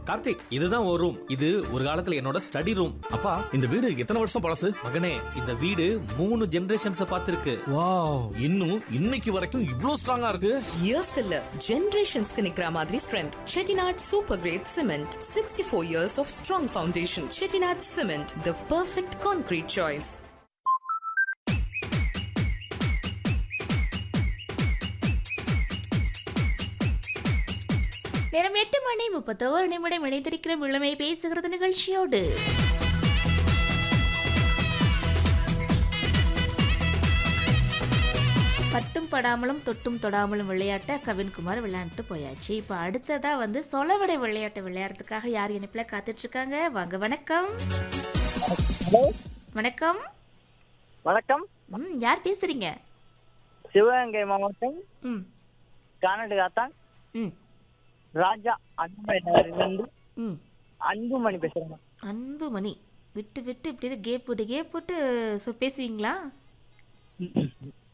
கார்த்திக் இதுதான் ஒரு ரூம் இது ஒரு காலத்துல என்னோட ஸ்டடி ரூம் அப்பா இந்த வீடு எத்தனை வருஷம் பழசு மகனே இந்த வீடு மூணு ஜெனரேஷன்ஸ் பார்த்திருக்கு வாவ் இன்னும் இன்னைக்கு வரைக்கும் இவ்ளோ ஸ்ட்ராங்கா இருக்கு இயர்ஸ்க்கு இல்ல ஜெனரேஷன்ஸ்க்கு நிக்கிற மாதிரி strength Chettinad super grade cement sixty four years of strong foundation Chettinad cement the perfect concrete choice நேரம் எட்டு மணி முப்பத்தோரு நிமிடம் இணைந்திருக்கிற இளமை பேசுகிறது நிகழ்ச்சியோடு பட்டும் படாமலும் தொட்டும் தொடாமலும் விளையாட்ட கவின்குமார் விளையாண்டுட்டு போயாச்சு இப்போ அடுத்ததா வந்து சொலவடை விளையாட்டை விளையாடுறதுக்காக யார் இணைப்பில் காத்துட்டு இருக்காங்க வாங்க வணக்கம் வணக்கம் வணக்கம் ம் யார் பேசுறீங்க சிவகங்கை மாவட்டம் ம் கானடு காத்தான் ம் ராஜா அன்புமணி நகரிலிருந்து ம் அன்புமணி பேசுறேன் அன்புமணி விட்டு விட்டு இப்படி இது கேப் போட்டு கேப் போட்டு சொ பேசுவீங்களா ம்.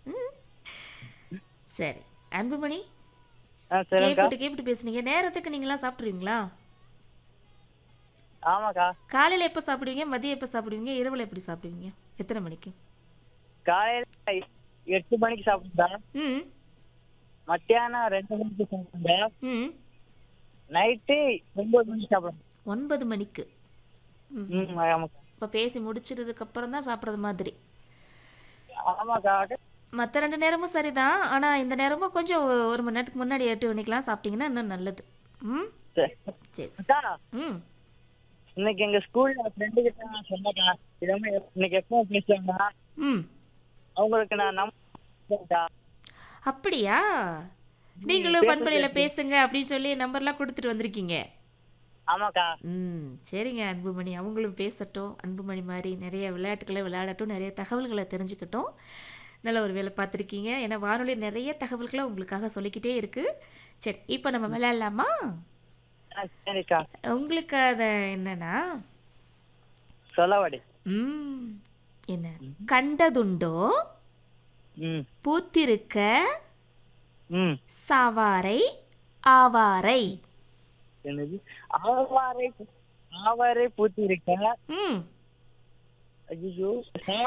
சரி அன்புமணி ஆ கேப் சரிங்கக்கா போட்டு கேப் போட்டு பேசுனீங்க நேரத்துக்கு நீங்களாம் சாப்பிட்ருவீங்களா ஆமாக்கா காலையில் எப்போ சாப்பிடுவீங்க மதியம் எப்போ சாப்பிடுவீங்க இரவில் எப்படி சாப்பிடுவீங்க எத்தனை மணிக்கு காலையில எட்டு மணிக்கு சாப்பிடுறேன் ம் மத்தியானம் ரெண்டு மணிக்கு சாப்பிடுறேன் ம் நைட்டு ஒன்பது மணிக்கு சாப்பிடுறேன் ஒன்பது மணிக்கு ம் ம் ஆமாக்கா இப்போ பேசி முடிச்சிட்டதுக்கு அப்புறம் தான் சாப்பிட்றது மாதிரி ஆமாக்கா மற்ற ரெண்டு நேரமும் சரிதான் ஆனால் இந்த நேரமும் கொஞ்சம் ஒ- ஒரு மணி நேரத்துக்கு முன்னாடி எட்டு மணிக்கெலாம் சாப்பிட்டீங்கன்னா இன்னும் நல்லது ம் சரி சரி அக்கா ம் இன்னைக்கு எங்க ஸ்கூல்ல ஃப்ரெண்டு கிட்ட நான் சொன்னக்கா இது மாதிரி இன்னைக்கு எப்போ பேசுவாங்க ம் அவங்களுக்கு நான் நம்பர் அப்படியா நீங்களும் பண்பலையில் பேசுங்க அப்படின்னு சொல்லி நம்பர்லாம் கொடுத்துட்டு வந்திருக்கீங்க ஆமாக்கா ம் சரிங்க அன்புமணி அவங்களும் பேசட்டும் அன்புமணி மாதிரி நிறைய விளையாட்டுகளை விளையாடட்டும் நிறைய தகவல்களை தெரிஞ்சுக்கட்டும் நல்ல ஒரு வேலை பார்த்துருக்கீங்க ஏன்னா வானொலி நிறைய தகவல்களை உங்களுக்காக சொல்லிக்கிட்டே இருக்குது சரி இப்போ நம்ம விளையாடலாமா ஆ, சரிக்கா உங்களுக்கு அதை என்னன்னா சொல்லவாடி ம் என்ன கண்டதுண்டோ ம் பூத்திருக்க ம் சாவாரை ஆவாரை என்னது ஆவாரை ஆவாரை பூத்தி இருக்கேன் ம் ஐயோ